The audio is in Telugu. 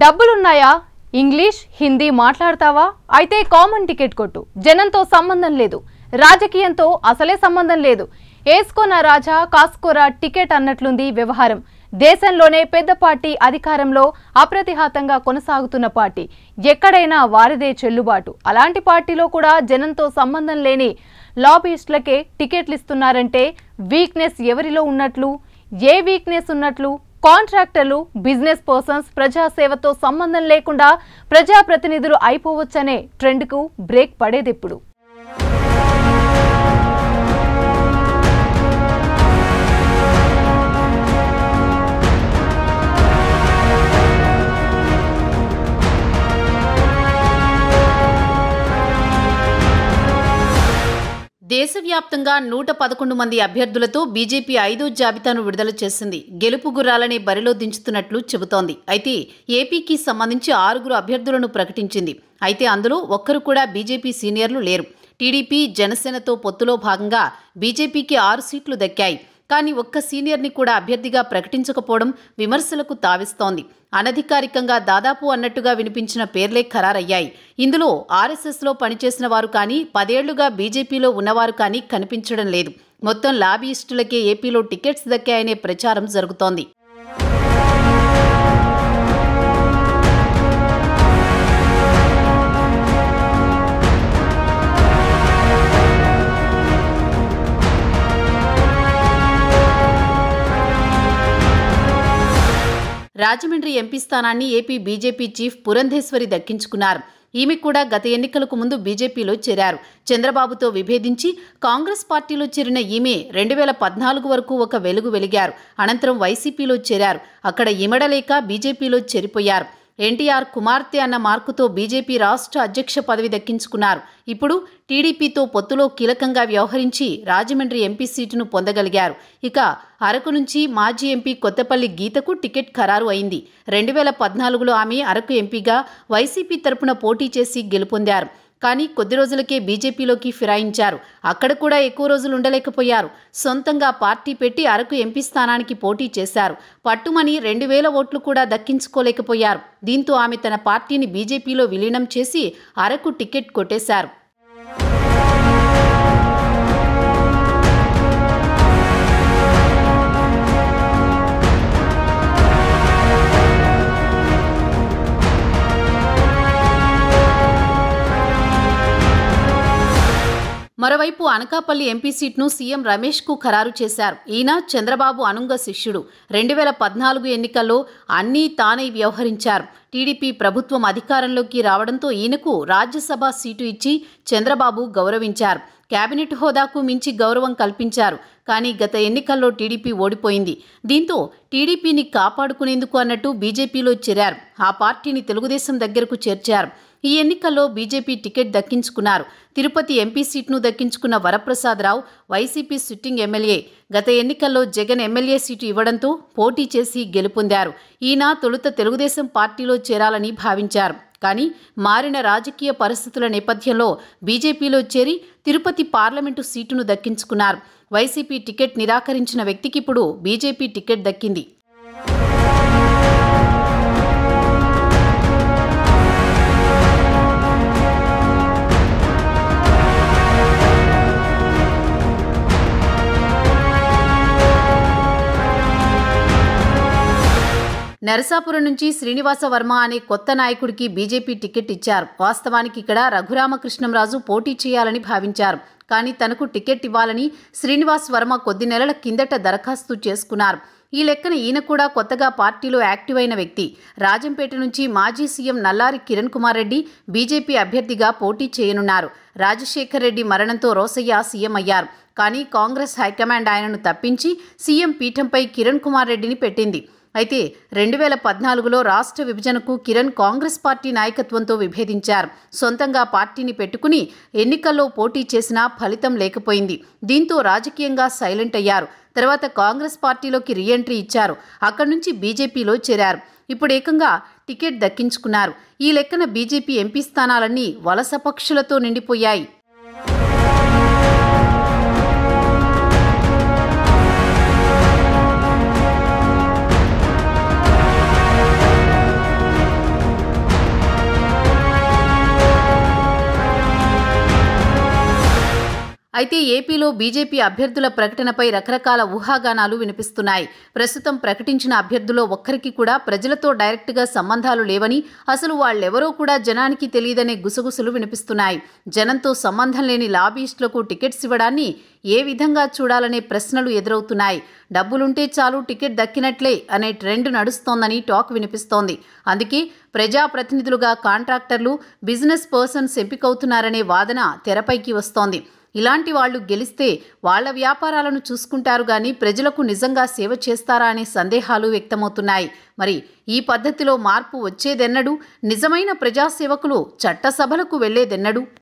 డబ్బులున్నాయా ఇంగ్లీష్ హిందీ మాట్లాడతావా అయితే కామన్ టికెట్ కొట్టు జనంతో సంబంధం లేదు రాజకీయంతో అసలే సంబంధం లేదు ఏసుకోనా రాజా కాస్కోరా టికెట్ అన్నట్లుంది వ్యవహారం దేశంలోనే పెద్ద పార్టీ అధికారంలో అప్రతిహాతంగా కొనసాగుతున్న పార్టీ ఎక్కడైనా వారిదే చెల్లుబాటు అలాంటి పార్టీలో కూడా జనంతో సంబంధం లేని లాబీయిస్టులకే టికెట్లు ఇస్తున్నారంటే వీక్నెస్ ఎవరిలో ఉన్నట్లు ఏ వీక్నెస్ ఉన్నట్లు కాంట్రాక్టర్లు బిజినెస్ పర్సన్స్ ప్రజాసేవతో సంబంధం లేకుండా ప్రజాప్రతినిధులు అయిపోవచ్చనే ట్రెండ్కు బ్రేక్ పడేదెప్పుడు దేశవ్యాప్తంగా నూట పదకొండు మంది అభ్యర్థులతో బీజేపీ ఐదో జాబితాను విడుదల చేసింది గెలుపు గుర్రాలని బరిలో దించుతున్నట్లు చెబుతోంది అయితే ఏపీకి సంబంధించి ఆరుగురు అభ్యర్థులను ప్రకటించింది అయితే అందులో ఒక్కరు కూడా బీజేపీ సీనియర్లు లేరు టీడీపీ జనసేనతో పొత్తులో భాగంగా బీజేపీకి ఆరు సీట్లు దక్కాయి కానీ ఒక్క సీనియర్ని కూడా అభ్యర్థిగా ప్రకటించకపోవడం విమర్శలకు తావిస్తోంది అనధికారికంగా దాదాపు అన్నట్టుగా వినిపించిన పేర్లే ఖరారయ్యాయి ఇందులో ఆర్ఎస్ఎస్లో పనిచేసిన వారు కానీ పదేళ్లుగా బీజేపీలో ఉన్నవారు కానీ కనిపించడం లేదు మొత్తం లాబీయిస్టులకే ఏపీలో టికెట్స్ దక్కాయనే ప్రచారం జరుగుతోంది రాజమండ్రి ఎంపీ స్థానాన్ని ఏపీ బీజేపీ చీఫ్ పురంధేశ్వరి దక్కించుకున్నారు ఈమె కూడా గత ఎన్నికలకు ముందు బీజేపీలో చేరారు చంద్రబాబుతో విభేదించి కాంగ్రెస్ పార్టీలో చేరిన ఈమె రెండు వేల పద్నాలుగు వరకు ఒక వెలుగు వెలిగారు అనంతరం వైసీపీలో చేరారు అక్కడ ఇమడలేక బీజేపీలో చేరిపోయారు ఎన్టీఆర్ కుమార్తె అన్న మార్కుతో బీజేపీ రాష్ట్ర అధ్యక్ష పదవి దక్కించుకున్నారు ఇప్పుడు టీడీపీతో పొత్తులో కీలకంగా వ్యవహరించి రాజమండ్రి ఎంపీ సీటును పొందగలిగారు ఇక అరకు నుంచి మాజీ ఎంపీ కొత్తపల్లి గీతకు టికెట్ ఖరారు అయింది రెండు వేల పద్నాలుగులో ఆమె అరకు ఎంపీగా వైసీపీ తరపున పోటీ చేసి గెలుపొందారు కానీ కొద్ది రోజులకే బీజేపీలోకి ఫిరాయించారు అక్కడ కూడా ఎక్కువ రోజులు ఉండలేకపోయారు సొంతంగా పార్టీ పెట్టి అరకు ఎంపీ స్థానానికి పోటీ చేశారు పట్టుమని రెండు వేల ఓట్లు కూడా దక్కించుకోలేకపోయారు దీంతో ఆమె తన పార్టీని బీజేపీలో విలీనం చేసి అరకు టికెట్ కొట్టేశారు మరోవైపు అనకాపల్లి ఎంపీ సీట్ను సీఎం రమేష్కు ఖరారు చేశారు ఈయన చంద్రబాబు అనుంగ శిష్యుడు రెండు వేల పద్నాలుగు ఎన్నికల్లో అన్నీ తానై వ్యవహరించారు టీడీపీ ప్రభుత్వం అధికారంలోకి రావడంతో ఈయనకు రాజ్యసభ సీటు ఇచ్చి చంద్రబాబు గౌరవించారు కేబినెట్ హోదాకు మించి గౌరవం కల్పించారు కానీ గత ఎన్నికల్లో టీడీపీ ఓడిపోయింది దీంతో టీడీపీని కాపాడుకునేందుకు అన్నట్టు బీజేపీలో చేరారు ఆ పార్టీని తెలుగుదేశం దగ్గరకు చేర్చారు ఈ ఎన్నికల్లో బీజేపీ టికెట్ దక్కించుకున్నారు తిరుపతి ఎంపీ సీట్ను దక్కించుకున్న వరప్రసాదరావు వైసీపీ సిట్టింగ్ ఎమ్మెల్యే గత ఎన్నికల్లో జగన్ ఎమ్మెల్యే సీటు ఇవ్వడంతో పోటీ చేసి గెలుపొందారు ఈయన తొలుత తెలుగుదేశం పార్టీలో చేరాలని భావించారు కానీ మారిన రాజకీయ పరిస్థితుల నేపథ్యంలో బీజేపీలో చేరి తిరుపతి పార్లమెంటు సీటును దక్కించుకున్నారు వైసీపీ టికెట్ నిరాకరించిన వ్యక్తికిప్పుడు బీజేపీ టికెట్ దక్కింది నరసాపురం నుంచి శ్రీనివాస వర్మ అనే కొత్త నాయకుడికి బీజేపీ టికెట్ ఇచ్చారు వాస్తవానికి ఇక్కడ రఘురామకృష్ణంరాజు పోటీ చేయాలని భావించారు కానీ తనకు టికెట్ ఇవ్వాలని శ్రీనివాస్ వర్మ కొద్ది నెలల కిందట దరఖాస్తు చేసుకున్నారు ఈ లెక్కన ఈయన కూడా కొత్తగా పార్టీలో యాక్టివ్ అయిన వ్యక్తి రాజంపేట నుంచి మాజీ సీఎం నల్లారి కిరణ్ కుమార్ రెడ్డి బీజేపీ అభ్యర్థిగా పోటీ చేయనున్నారు రాజశేఖర్ రెడ్డి మరణంతో రోసయ్య సీఎం అయ్యారు కానీ కాంగ్రెస్ హైకమాండ్ ఆయనను తప్పించి సీఎం పీఠంపై కిరణ్ కుమార్ రెడ్డిని పెట్టింది అయితే రెండు వేల పద్నాలుగులో రాష్ట్ర విభజనకు కిరణ్ కాంగ్రెస్ పార్టీ నాయకత్వంతో విభేదించారు సొంతంగా పార్టీని పెట్టుకుని ఎన్నికల్లో పోటీ చేసినా ఫలితం లేకపోయింది దీంతో రాజకీయంగా సైలెంట్ అయ్యారు తర్వాత కాంగ్రెస్ పార్టీలోకి రీఎంట్రీ ఇచ్చారు అక్కడి నుంచి బీజేపీలో చేరారు ఇప్పుడు ఏకంగా టికెట్ దక్కించుకున్నారు ఈ లెక్కన బీజేపీ ఎంపీ స్థానాలన్నీ వలస పక్షులతో నిండిపోయాయి అయితే ఏపీలో బీజేపీ అభ్యర్థుల ప్రకటనపై రకరకాల ఊహాగానాలు వినిపిస్తున్నాయి ప్రస్తుతం ప్రకటించిన అభ్యర్థుల్లో ఒక్కరికి కూడా ప్రజలతో డైరెక్ట్గా సంబంధాలు లేవని అసలు వాళ్ళెవరో కూడా జనానికి తెలియదనే గుసగుసలు వినిపిస్తున్నాయి జనంతో సంబంధం లేని లాబీయిస్టులకు టికెట్స్ ఇవ్వడాన్ని ఏ విధంగా చూడాలనే ప్రశ్నలు ఎదురవుతున్నాయి డబ్బులుంటే చాలు టికెట్ దక్కినట్లే అనే ట్రెండ్ నడుస్తోందని టాక్ వినిపిస్తోంది అందుకే ప్రజాప్రతినిధులుగా కాంట్రాక్టర్లు బిజినెస్ పర్సన్స్ ఎంపికవుతున్నారనే వాదన తెరపైకి వస్తోంది ఇలాంటి వాళ్ళు గెలిస్తే వాళ్ల వ్యాపారాలను చూసుకుంటారు గాని ప్రజలకు నిజంగా సేవ చేస్తారా అనే సందేహాలు వ్యక్తమవుతున్నాయి మరి ఈ పద్ధతిలో మార్పు వచ్చేదెన్నడు నిజమైన ప్రజాసేవకులు చట్టసభలకు వెళ్లేదెన్నడు